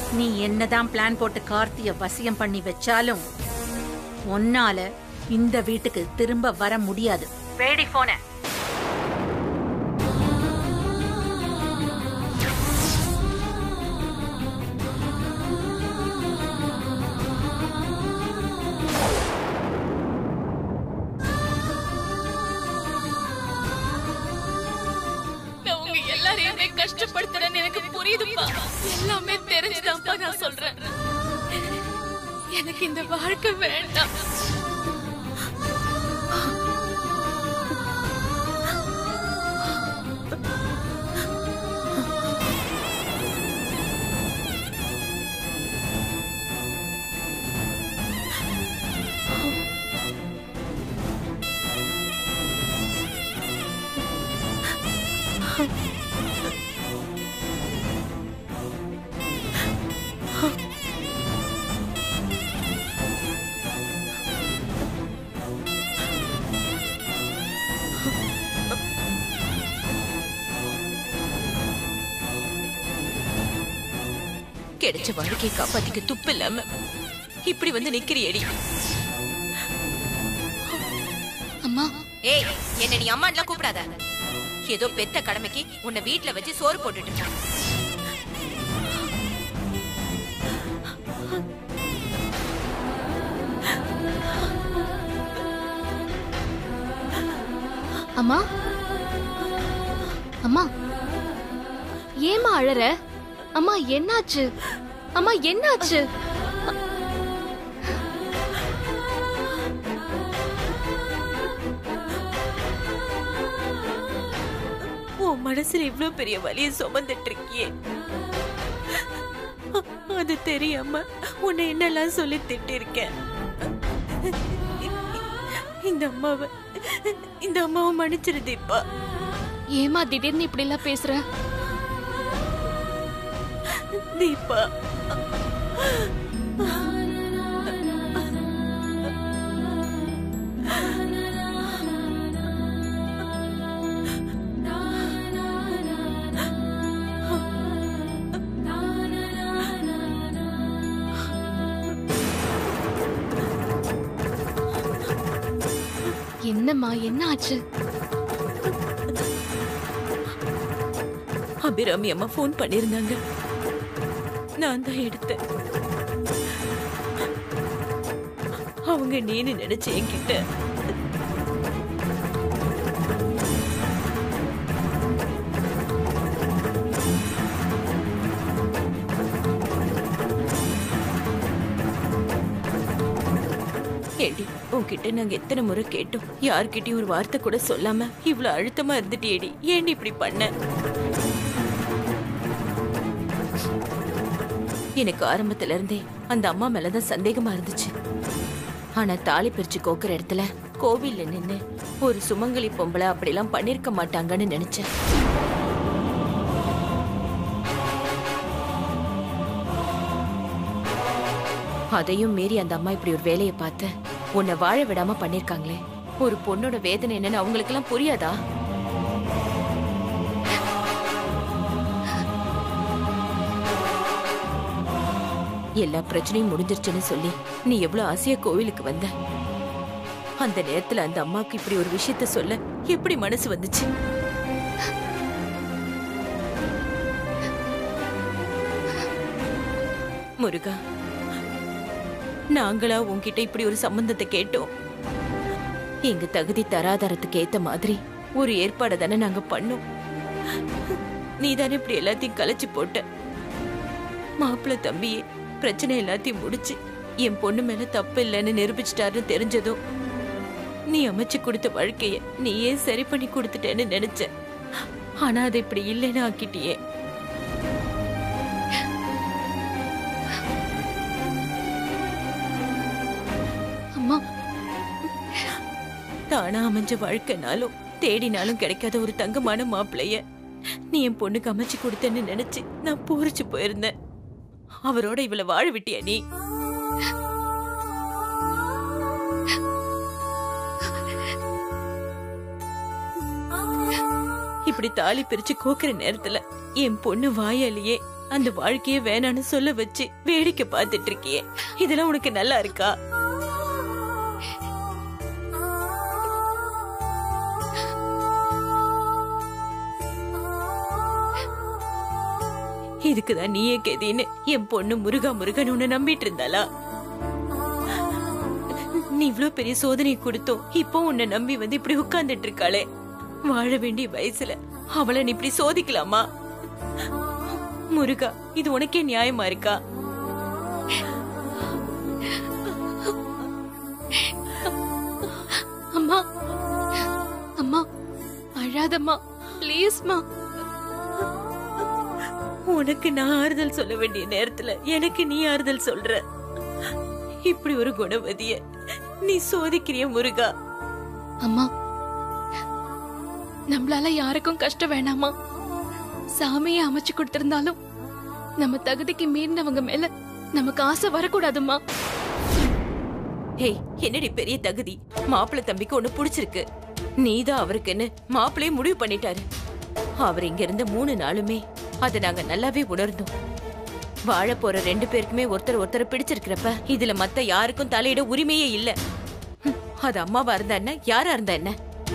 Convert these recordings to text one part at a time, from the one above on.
நீ என்னதான் பிளான் போட்டு கார்த்திய வசியம் பண்ணி வச்சாலும் உன்னால இந்த வீட்டுக்கு திரும்ப வர முடியாது வேடி போன நான் உங்க எல்லாரையுமே கஷ்டப்படுத்துறேன்னு எனக்கு புரியுதுப்பா எல்லாமே தெரிஞ்சுதான்ப்பா நான் சொல்றேன் எனக்கு இந்த வாழ்க்கை வேண்டாம் கிடைச்ச வாழ்க்கையை காப்பாத்திக்க துப்பு இல்லாம இப்படி வந்து நிக்கிறியடி அம்மா ஏய் என்ன நீ அம்மான்லாம் கூப்பிடாத ஏதோ பெத்த கடமைக்கு உன்னை வீட்ல வச்சு சோறு போட்டுட்டு இருக்கான் அம்மா அம்மா ஏமா அழற அம்மா என்னாச்சு அம்மா என்னாச்சு உன் மனசுல இவ்ளோ பெரிய வலிய சுமந்துட்டு இருக்கியே அது தெரியாம உன்னை என்னெல்லாம் சொல்லி திட்டிருக்கேன் இந்த அம்மாவை இந்த அம்மாவை மன்னிச்சிரு தீபா ஏமா திடீர்னு இப்படி எல்லாம் பேசுற தீபா என்னம்மா என்ன ஆச்சு அபிராமி அம்மா ஃபோன் பண்ணிருந்தாங்க நான் தான் எடுத்தேன் அவங்க நீனு நினைச்சு என்கிட்ட ஏடி உன்கிட்ட நாங்க எத்தனை முறை கேட்டோம் யார்கிட்டயும் ஒரு வார்த்தை கூட சொல்லாம இவ்ளோ அழுத்தமா இருந்துட்டியேடி ஏன்டி இப்படி பண்ண எனக்கு ஆரம்பத்துல இருந்தே அந்த அம்மா மேலதான் சந்தேகமா இருந்துச்சு ஆனா தாலி பிரிச்சு கோக்குற இடத்துல கோவில்ல நின்னு ஒரு சுமங்கலி பொம்பளை அப்படிலாம் பண்ணிருக்க மாட்டாங்கன்னு நினைச்சேன் அதையும் மீறி அந்த அம்மா இப்படி ஒரு வேலையை பார்த்து உன்னை வாழ விடாம பண்ணிருக்காங்களே ஒரு பொண்ணோட வேதனை என்னன்னு அவங்களுக்கெல்லாம் புரியாதா எல்லா பிரச்சனையும் முடிஞ்சிருச்சுன்னு சொல்லி நீ எவ்வளவு ஆசையா கோவிலுக்கு வந்த அந்த நேரத்துல அந்த அம்மாக்கு இப்படி ஒரு விஷயத்த சொல்ல எப்படி மனசு வந்துச்சு முருகா நாங்களா உன்கிட்ட இப்படி ஒரு சம்பந்தத்தை கேட்டோம் எங்க தகுதி தராதரத்துக்கு ஏத்த மாதிரி ஒரு ஏற்பாடை தானே நாங்க பண்ணோம் நீ தானே இப்படி எல்லாத்தையும் கலைச்சு போட்ட மாப்பிள்ளை தம்பியே பிரச்சனை எல்லாத்தையும் முடிச்சு என் பொண்ணு மேல தப்பு இல்லைன்னு நிரூபிச்சிட்டாருன்னு தெரிஞ்சதும் நீ அமைச்சு கொடுத்த வாழ்க்கைய நீயே சரி பண்ணி கொடுத்துட்டேன்னு நினைச்ச ஆனா அது இப்படி இல்லைன்னு ஆக்கிட்டியே அம்மா தானா அமைஞ்ச வாழ்க்கைனாலும் தேடினாலும் கிடைக்காத ஒரு தங்கமான மாப்பிளைய நீ என் பொண்ணுக்கு அமைச்சு கொடுத்தேன்னு நினைச்சு நான் பூரிச்சு போயிருந்தேன் அவரோட இவளை வாழ விட்டியா நீ இப்படி தாலி பிரிச்சு கோக்குற நேரத்துல என் பொண்ணு வாயாலேயே அந்த வாழ்க்கைய வேணான்னு சொல்ல வச்சு வேடிக்கை பார்த்துட்டு இருக்கியே இதெல்லாம் உனக்கு நல்லா இருக்கா இதுக்குதான் நீயே கெதின்னு என் பொண்ணு முருகா முருகன் உன்னை நம்பிட்டு இருந்தாளா நீ இவ்ளோ பெரிய சோதனை கொடுத்தோம் இப்போ உன்னை நம்பி வந்து இப்படி உட்கார்ந்துட்டு இருக்காளே வாழ வேண்டிய வயசுல அவளை நீ இப்படி சோதிக்கலாமா முருகா இது உனக்கே நியாயமா இருக்கா அம்மா அம்மா அழாதம்மா ப்ளீஸ்மா உனக்கு நான் ஆறுதல் சொல்ல வேண்டிய நேரத்துல எனக்கு நீ ஆறுதல் சொல்ற இப்படி ஒரு குணவதிய நீ சோதிக்கிறிய முருகா அம்மா நம்மளால யாருக்கும் கஷ்டம் வேணாமா சாமியை அமைச்சு கொடுத்திருந்தாலும் நம்ம தகுதிக்கு மீறினவங்க மேல நமக்கு ஆசை வரக்கூடாதும்மா ஹேய் என்னடி பெரிய தகுதி மாப்பிள்ளை தம்பிக்கு ஒண்ணு பிடிச்சிருக்கு நீதான் அவருக்குன்னு மாப்பிள்ளையே முடிவு பண்ணிட்டாரு அவர் இங்க இருந்த மூணு நாளுமே அதை நாங்க நல்லாவே உணர்ந்தோம் வாழ போற ரெண்டு பேருக்குமே ஒருத்தர் ஒருத்தர் பிடிச்சிருக்கிறப்ப இதுல மத்த யாருக்கும் தலையிட உரிமையே இல்ல ஹம், அது அம்மாவா இருந்தா என்ன யாரா இருந்தா என்ன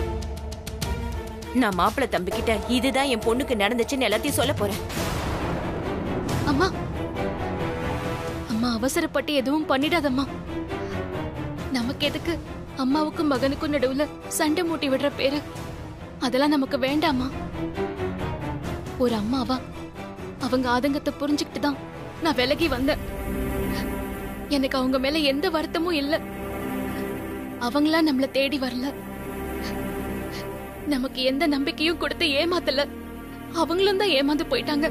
நான் மாப்பிள்ளை தம்பி கிட்ட இதுதான் என் பொண்ணுக்கு நடந்துச்சுன்னு எல்லாத்தையும் சொல்ல போறேன் அம்மா அம்மா அவசரப்பட்டு எதுவும் பண்ணிடாதம்மா நமக்கு எதுக்கு அம்மாவுக்கும் மகனுக்கும் நடுவுல சண்டை மூட்டி விடுற பேரு அதெல்லாம் நமக்கு வேண்டாமா ஒரு அம்மாவா அவங்க ஆதங்கத்தை புரிஞ்சுக்கிட்டு தான் நான் விலகி வந்தேன் எனக்கு அவங்க மேல எந்த வருத்தமும் இல்ல அவங்களா நம்மள தேடி வரல நமக்கு எந்த நம்பிக்கையும் கொடுத்து ஏமாத்தல அவங்களும் தான் ஏமாந்து போயிட்டாங்க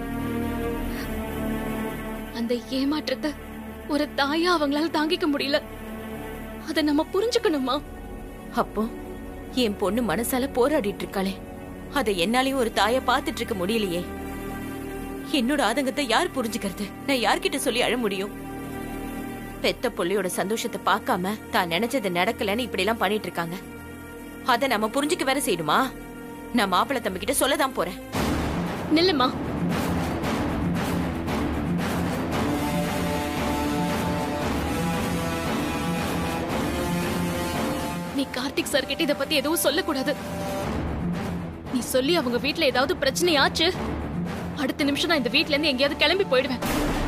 அந்த ஏமாற்றத்தை ஒரு தாயா அவங்களால தாங்கிக்க முடியல அத நம்ம புரிஞ்சுக்கணுமா அப்போ என் பொண்ணு மனசால போராடிட்டு இருக்காளே அதை என்னாலயும் ஒரு தாய பாத்துட்டு இருக்க முடியலையே என்னோட ஆதங்கத்தை யார் புரிஞ்சுக்கிறது நான் யார்கிட்ட சொல்லி அழ முடியும் பெத்த புள்ளையோட சந்தோஷத்தை பார்க்காம தான் நினைச்சது நடக்கலன்னு இப்படி எல்லாம் பண்ணிட்டு இருக்காங்க அத நம்ம புரிஞ்சுக்க வேற செய்யணுமா நான் மாப்பிள்ளை தம்பி கிட்ட சொல்லதான் போறேன் நில்லுமா நீ கார்த்திக் சார் கிட்ட இத பத்தி எதுவும் சொல்லக்கூடாது நீ சொல்லி அவங்க வீட்ல ஏதாவது பிரச்சனை ஆச்சு அடுத்த நிமிஷம் நான் இந்த வீட்ல இருந்து எங்கேயாவது கிளம்பி போயிடுவேன்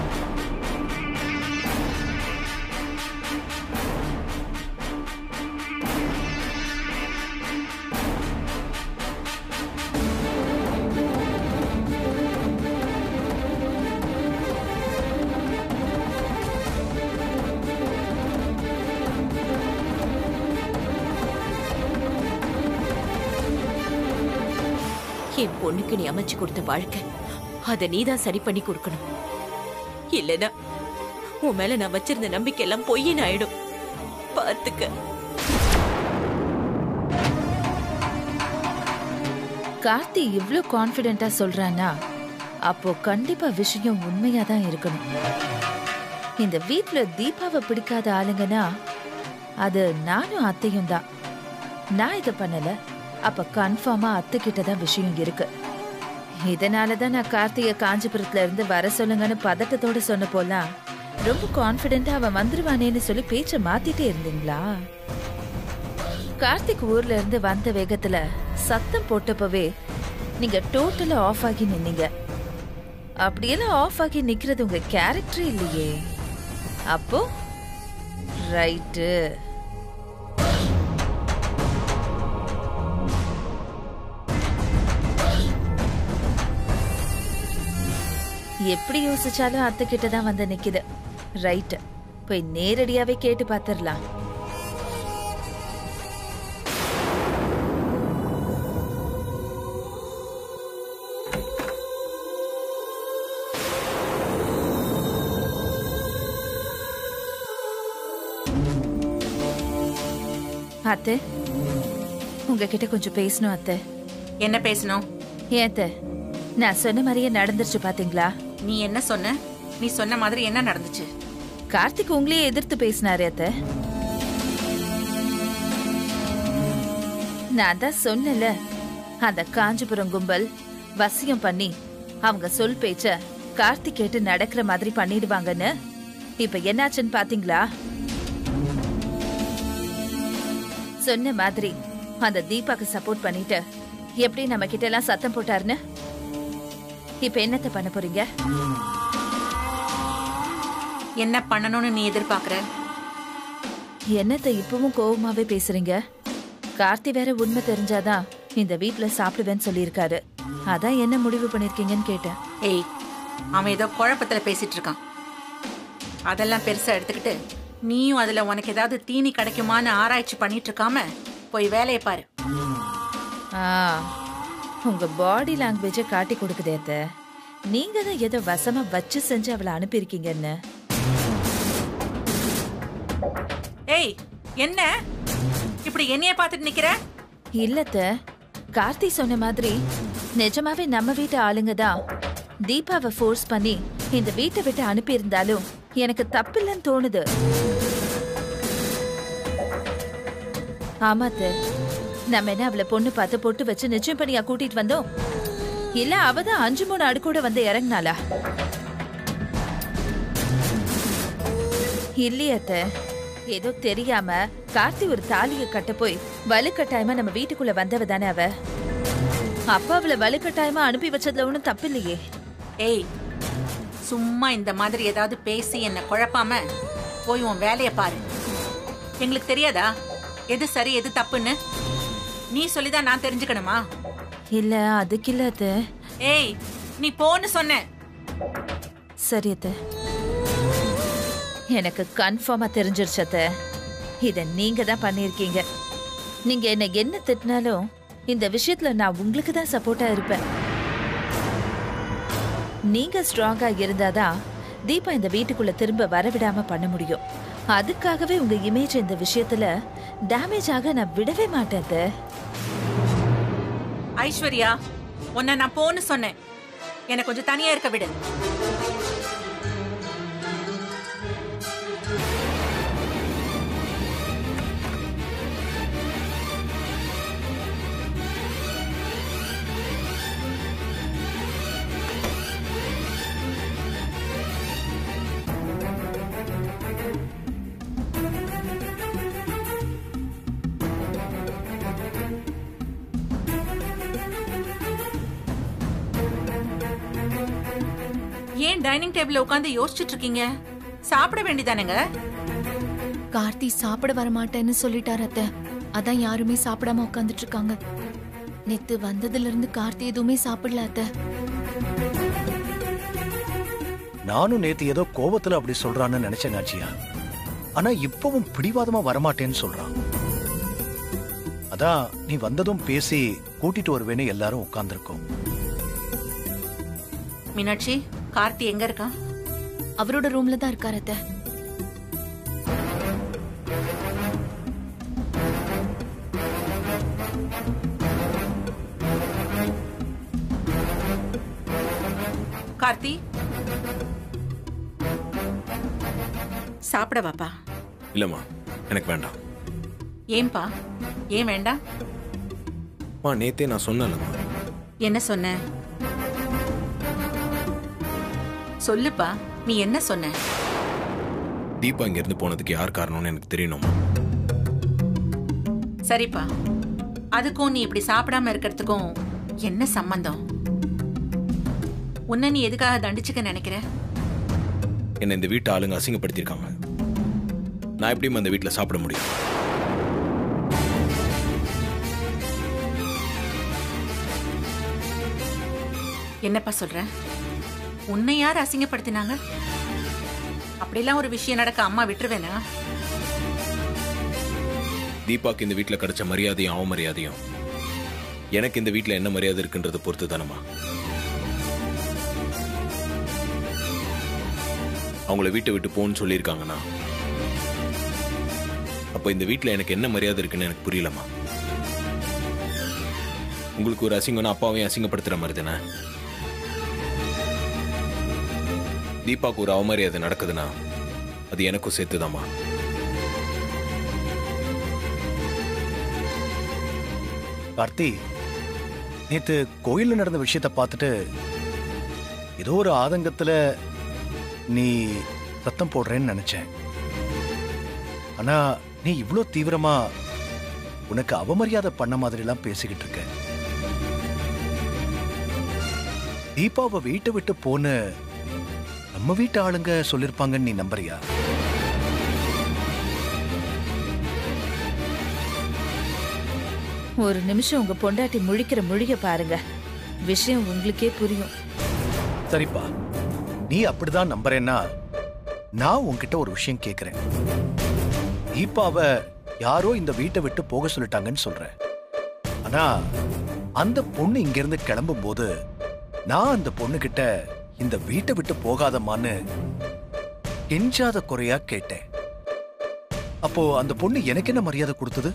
என் பொண்ணுக்கு நீ அமைச்சு கொடுத்த வாழ்க்கை அத நீதான் சரி பண்ணி கொடுக்கணும் இல்லனா உன் மேல நான் வச்சிருந்த நம்பிக்கை எல்லாம் பொய்யின் ஆயிடும் பாத்துக்க கார்த்தி இவ்ளோ கான்ஃபிடென்ட்டா சொல்றானா அப்போ கண்டிப்பா விஷயம் உண்மையா தான் இருக்கணும் இந்த வீட்ல தீபாவை பிடிக்காத ஆளுங்கன்னா அது நானும் அத்தையும் தான் நான் இதை பண்ணல அப்ப கன்ஃபார்மா அத்தை கிட்ட தான் விஷயம் இருக்கு இதனால தான் நான் கார்த்திகை காஞ்சிபுரத்துல இருந்து வர சொல்லுங்கன்னு பதட்டத்தோட சொன்ன போலாம் ரொம்ப கான்ஃபிடென்ட்டா அவன் வந்துருவானேன்னு சொல்லி பேச்ச மாத்திட்டே இருந்தீங்களா கார்த்திக் ஊர்ல இருந்து வந்த வேகத்துல சத்தம் போட்டப்பவே நீங்க டோட்டலா ஆஃப் ஆகி நின்னீங்க அப்படியெல்லாம் ஆஃப் ஆகி நிக்கிறது உங்க கேரக்டர் இல்லையே அப்போ ரைட்டு எப்படி யோசிச்சாலும் அத்தை கிட்ட தான் வந்து நிக்குது ரைட் போய் நேரடியாவே கேட்டு பாத்துரலாம் அத்தை உங்ககிட்ட கொஞ்சம் பேசணும் அத்தை என்ன பேசணும் ஏன் அத்தை நான் சொன்ன மாதிரியே நடந்துருச்சு பாத்தீங்களா நீ என்ன சொன்ன நீ சொன்ன மாதிரி என்ன நடந்துச்சு கார்த்திக் உங்களையே எதிர்த்து பேசினாரு அத்தை நான் தான் சொன்னல அந்த காஞ்சிபுரம் கும்பல் வசியம் பண்ணி அவங்க சொல் பேச்ச கார்த்தி கேட்டு நடக்கிற மாதிரி பண்ணிடுவாங்கன்னு இப்ப என்னாச்சுன்னு பாத்தீங்களா சொன்ன மாதிரி அந்த தீபாக்கு சப்போர்ட் பண்ணிட்டு எப்படி நம்ம கிட்ட எல்லாம் சத்தம் போட்டாருன்னு இப்ப என்னத்த பண்ண போறீங்க என்ன பண்ணணும்னு நீ எதிர்பார்க்கற என்னத்த இப்பவும் கோவமாவே பேசுறீங்க கார்த்தி வேற உண்மை தெரிஞ்சாதான் இந்த வீட்ல சாப்பிடுவேன்னு சொல்லியிருக்காரு அதான் என்ன முடிவு பண்ணிருக்கீங்கன்னு கேட்டேன் ஏய் அவன் ஏதோ குழப்பத்துல பேசிட்டு இருக்கான் அதெல்லாம் பெருசா எடுத்துக்கிட்டு நீயும் அதுல உனக்கு ஏதாவது தீனி கிடைக்குமான்னு ஆராய்ச்சி பண்ணிட்டு இருக்காம போய் வேலையை பாரு ஆ உங்க பாடி லாங்குவேஜை காட்டி கொடுக்குதே அத்த நீங்க தான் ஏதோ வசமா வச்சு செஞ்சு அவளை அனுப்பியிருக்கீங்கன்னு ஏய் என்ன இப்படி என்னைய பார்த்துட்டு நிக்கிற இல்லத்த கார்த்தி சொன்ன மாதிரி நிஜமாவே நம்ம வீட்டு ஆளுங்க தான் தீபாவை ஃபோர்ஸ் பண்ணி இந்த வீட்டை விட்டு அனுப்பியிருந்தாலும் எனக்கு தப்பில்லைன்னு தோணுது ஆமாத்த நம்ம என்ன அவளை பொண்ணு பார்த்து பொட்டு வச்சு நிச்சயம் பண்ணியா கூட்டிட்டு வந்தோம் இல்ல அவ தான் அஞ்சு மூணு அடுக்கூட வந்து இறங்குனாளா இல்லையத்த ஏதோ தெரியாம கார்த்தி ஒரு தாலியை கட்ட போய் வலுக்கட்டாயமா நம்ம வீட்டுக்குள்ள வந்தவ தானே அவ அப்பா அவளை வலுக்கட்டாயமா அனுப்பி வச்சதுல ஒண்ணும் தப்பில்லையே ஏய் சும்மா இந்த மாதிரி ஏதாவது பேசி என்ன குழப்பாம போய் உன் வேலையை பாரு எங்களுக்கு தெரியாதா எது சரி எது தப்புன்னு நீ சொல்லிதான் நான் தெரிஞ்சுக்கணுமா இல்ல அதுக்கு இல்ல அத்த ஏய் நீ போன்னு சொன்ன சரி அத்த எனக்கு கன்ஃபார்மா தெரிஞ்சிருச்சு அத்த இத நீங்க தான் பண்ணிருக்கீங்க நீங்க என்ன என்ன திட்டினாலும் இந்த விஷயத்துல நான் உங்களுக்கு தான் சப்போர்ட்டா இருப்பேன் நீங்க ஸ்ட்ராங்கா இருந்தாதான் தீபா இந்த வீட்டுக்குள்ள திரும்ப வரவிடாம பண்ண முடியும் அதுக்காகவே உங்க இமேஜ் இந்த விஷயத்துல டேமேஜ் ஆக நான் விடவே மாட்டேன் அத்தை. ஐஸ்வர்யா உன்னை நான் போன்னு சொன்னேன் என்னை கொஞ்சம் தனியா இருக்க விடு ஏன் டைனிங் டேபிள்ல உட்காந்து யோசிச்சுட்டு இருக்கீங்க சாப்பிட வேண்டியதானேங்க கார்த்தி சாப்பிட வர மாட்டேன்னு சொல்லிட்டாரு அத்தை அதான் யாருமே சாப்பிடாம உட்காந்துட்டு இருக்காங்க நேத்து வந்ததுல இருந்து கார்த்தி எதுவுமே சாப்பிடல அத்தை நானும் நேத்து ஏதோ கோவத்துல அப்படி சொல்றான்னு நினைச்சேன் நாச்சியா ஆனா இப்பவும் பிடிவாதமா வரமாட்டேன்னு சொல்றான் அதான் நீ வந்ததும் பேசி கூட்டிட்டு வருவேன்னு எல்லாரும் உட்கார்ந்திருக்கோம் மீனாட்சி கார்த்தி எங்க இருக்கான் அவரோட ரூம்ல தான் இருக்காரு அத்தை கார்த்தி சாப்பிட வாப்பா இல்லம்மா எனக்கு வேண்டாம் ஏன்பா ஏன் வேண்டாம் மா நேத்தே நான் சொன்னேன்லம்மா என்ன சொன்ன சொல்லுப்பா நீ என்ன சொன்ன தீபா இங்கிருந்து போனதுக்கு யார் காரணம்னு எனக்கு தெரியணுமா சரிப்பா அதுக்கும் நீ இப்படி சாப்பிடாம இருக்கிறதுக்கும் என்ன சம்பந்தம் உன்னை நீ எதுக்காக தண்டிச்சுக்க நினைக்கிற என்னை இந்த வீட்டு ஆளுங்க அசிங்கப்படுத்தியிருக்காங்க நான் எப்படியும் அந்த வீட்டில் சாப்பிட முடியும் என்னப்பா சொல்ற உன்னை யார் அசிங்கப்படுத்தினாங்க அப்படிலாம் ஒரு விஷயம் நடக்க அம்மா விட்டுருவேனா தீபாக்கு இந்த வீட்டில் கிடைச்ச மரியாதையும் அவமரியாதையும் எனக்கு இந்த வீட்டில் என்ன மரியாதை இருக்குன்றதை பொறுத்து தானம்மா அவங்கள வீட்டை விட்டு போன்னு சொல்லியிருக்காங்கன்னா அப்போ இந்த வீட்டில் எனக்கு என்ன மரியாதை இருக்குன்னு எனக்கு புரியலம்மா உங்களுக்கு ஒரு அசிங்கம்னா அப்பாவையும் அசிங்கப்படுத்துற மாதிரி தானே தீபாக்கு ஒரு அவமரியாதை நடக்குதுன்னா அது எனக்கும் சேர்த்துதாம்மா கார்த்தி நேத்து கோயில்ல நடந்த விஷயத்த பார்த்துட்டு ஏதோ ஒரு ஆதங்கத்துல நீ சத்தம் போடுறேன்னு நினைச்சேன் ஆனா நீ இவ்ளோ தீவிரமா உனக்கு அவமரியாதை பண்ண மாதிரிலாம் பேசிக்கிட்டு இருக்க தீபாவை வீட்டை விட்டு போன நம்ம வீட்டு ஆளுங்க சொல்லிருப்பாங்கன்னு நீ நம்புறியா ஒரு நிமிஷம் உங்க பொண்டாட்டி முழிக்கிற முழிக பாருங்க விஷயம் உங்களுக்கே புரியும் சரிப்பா நீ அப்படிதான் நம்புறேன்னா நான் உன்கிட்ட ஒரு விஷயம் கேக்குறேன் தீபாவ யாரோ இந்த வீட்டை விட்டு போக சொல்லிட்டாங்கன்னு சொல்றேன் ஆனா அந்த பொண்ணு இங்க இருந்து கிளம்பும் போது நான் அந்த பொண்ணு கிட்ட இந்த வீட்டை விட்டு போகாதம்மான்னு கெஞ்சாத குறையா கேட்டேன் அப்போ அந்த பொண்ணு எனக்கு என்ன மரியாதை கொடுத்தது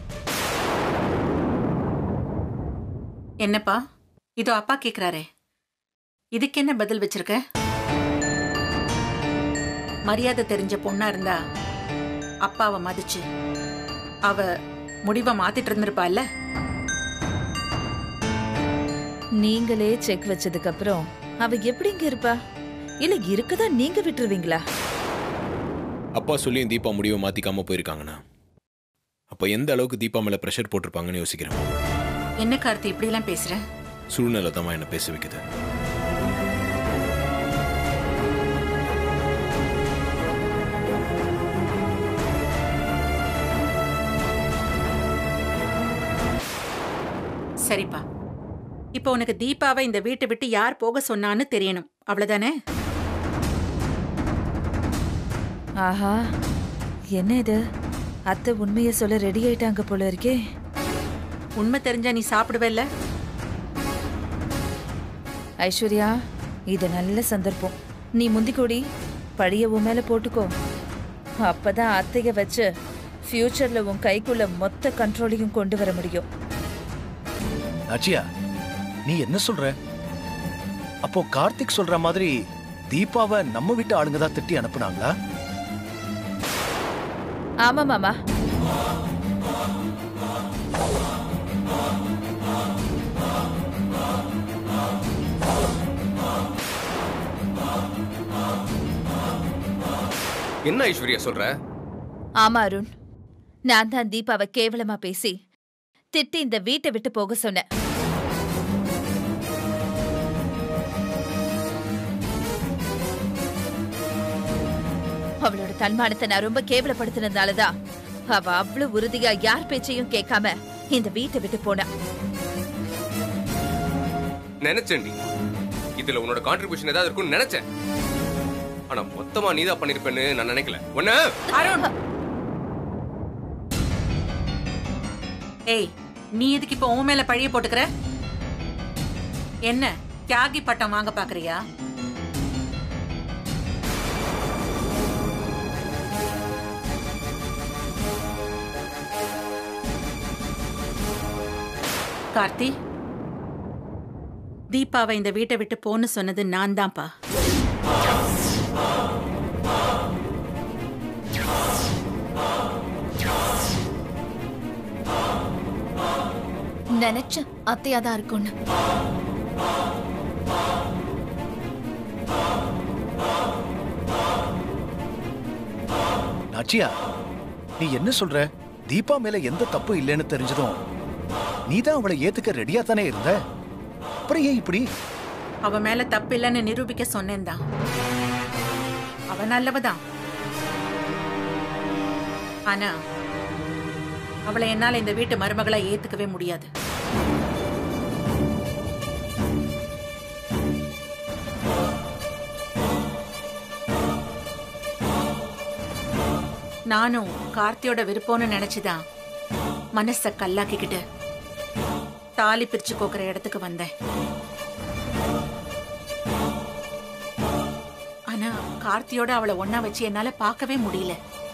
என்னப்பா இதோ அப்பா கேக்குறாரே இதுக்கு என்ன பதில் வச்சிருக்க மரியாதை தெரிஞ்ச பொண்ணா இருந்தா அப்பாவை மதிச்சு அவ முடிவை மாத்திட்டு இருந்திருப்பால்ல நீங்களே செக் வச்சதுக்கு அப்புறம் அவ எப்படிங்க இருப்பா இல்ல இருக்கதான் நீங்க விட்டுருவீங்களா அப்பா சொல்லியும் தீபா முடிவை மாத்திக்காம போயிருக்காங்கண்ணா அப்ப எந்த அளவுக்கு தீபா மேல ப்ரெஷர் போட்டிருப்பாங்கன்னு யோசிக்கிறேன் என்ன கார்த்தி இப்படி எல்லாம் பேசுற சூழ்நிலை தான் என்ன பேச வைக்குது சரிப்பா இப்போ உனக்கு தீபாவை இந்த வீட்டை விட்டு யார் போக சொன்னான்னு தெரியணும் அவ்வளவுதானே ஆஹா என்ன இது அத்தை உண்மையை சொல்ல ரெடி ஆயிட்டாங்க போல இருக்கே உண்மை தெரிஞ்சா நீ சாப்பிடுவல்ல ஐஸ்வர்யா இது நல்ல சந்தர்ப்பம் நீ முந்திக்கோடி பழிய உன் மேல போட்டுக்கோ அப்பதான் அத்தைய வச்சு ஃபியூச்சர்ல உன் கைக்குள்ள மொத்த கண்ட்ரோலையும் கொண்டு வர முடியும் நாச்சியா நீ என்ன சொல்ற அப்போ கார்த்திக் சொல்ற மாதிரி தீபாவை நம்ம வீட்டு ஆளுங்க தான் திட்டி அனுப்புனாங்களா ஆமா மாமா என்ன ஐஸ்வர்யா சொல்ற ஆமா அருண் நான் தான் தீபாவை கேவலமா பேசி திட்டி இந்த வீட்டை விட்டு போக சொன்னேன் அவளோட தன்மானத்தை நான் ரொம்ப கேவலப்படுத்தினதுனாலதான் அவ அவ்வளவு உறுதியா யார் பேச்சையும் கேட்காம இந்த வீட்டை விட்டு போனா நினைச்சேன்டி இதுல உன்னோட கான்ட்ரிபியூஷன் ஏதாவது இருக்கும்னு நினைச்சேன் ஆனா மொத்தமா நீதான் பண்ணிருப்பேன்னு நான் நினைக்கல ஒண்ணு அருண் ஏய் நீ எதுக்கு இப்போ உன் மேல பழிய போட்டுக்கிற என்ன தியாகி பட்டம் வாங்க பாக்குறியா கார்த்தி தீபாவை இந்த வீட்டை விட்டு போன்னு சொன்னது நான் தான்ப்பா நினைச்ச அத்தையா தான் இருக்கும்னு நாச்சியா நீ என்ன சொல்ற தீபா மேல எந்த தப்பு இல்லைன்னு தெரிஞ்சதும் நீ தான் அவளை ஏத்துக்க ரெடியா தானே இருந்த அப்புறம் ஏன் இப்படி அவ மேல தப்பு இல்லைன்னு நிரூபிக்க சொன்னேன் தான் அவ நல்லவதான் ஆனா அவளை என்னால இந்த வீட்டு மருமகளா ஏத்துக்கவே முடியாது நானும் கார்த்தியோட விருப்பம்னு நினைச்சுதான் மனச கல்லாக்கிக்கிட்டு தாலி பிரிச்சு கோக்குற இடத்துக்கு வந்தேன் ஆனா கார்த்தியோட அவளை ஒண்ணா வச்சு என்னால பார்க்கவே முடியல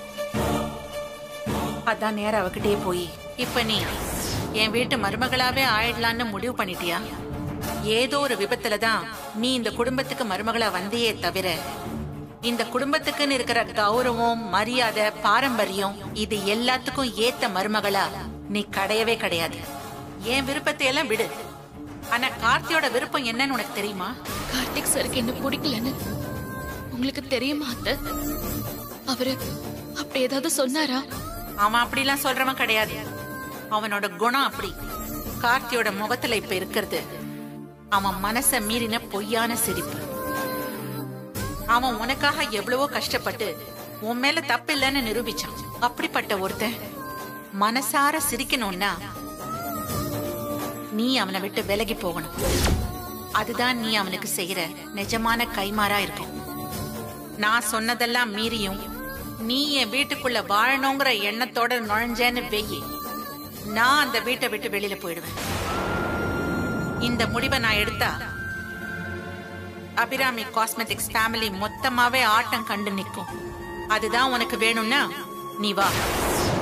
அதான் நேரா அவகிட்டயே போய் இப்ப நீ என் வீட்டு மருமகளாவே ஆயிடலான்னு முடிவு பண்ணிட்டியா ஏதோ ஒரு விபத்துல தான் நீ இந்த குடும்பத்துக்கு மருமகளா வந்தியே தவிர இந்த குடும்பத்துக்குன்னு இருக்கிற கௌரவம் மரியாதை பாரம்பரியம் இது எல்லாத்துக்கும் ஏத்த மருமகளா நீ கிடையவே கிடையாது என் விருப்பத்தை எல்லாம் விடு ஆனா கார்த்தியோட விருப்பம் என்னன்னு உனக்கு தெரியுமா கார்த்திக் சாருக்கு என்ன பிடிக்கலன்னு உங்களுக்கு தெரியுமா அத்தை அவரு அப்படி ஏதாவது சொன்னாரா அவன் அப்படிலாம் சொல்றவன் கிடையாது அவனோட குணம் அப்படி கார்த்தியோட முகத்துல இப்ப இருக்கிறது அவன் மனச மீறின பொய்யான சிரிப்பு அவன் உனக்காக எவ்வளவோ கஷ்டப்பட்டு உன் மேல தப்பில்லைன்னு நிரூபிச்சான் அப்படிப்பட்ட ஒருத்தன் மனசார சிரிக்கணும்னா நீ அவனை விட்டு விலகி போகணும் அதுதான் நீ அவனுக்கு செய்யற நிஜமான கைமாறா இருக்கும் நான் சொன்னதெல்லாம் மீறியும் நீ என் வீட்டுக்குள்ள வாழணுங்கிற எண்ணத்தோட நுழைஞ்சேன்னு வெயி நான் அந்த வீட்டை விட்டு வெளியில போயிடுவேன் இந்த முடிவை நான் எடுத்தா அபிராமி காஸ்மெட்டிக்ஸ் ஃபேமிலி மொத்தமாவே ஆட்டம் கண்டு நிற்கும் அதுதான் உனக்கு வேணும்னா நீ வா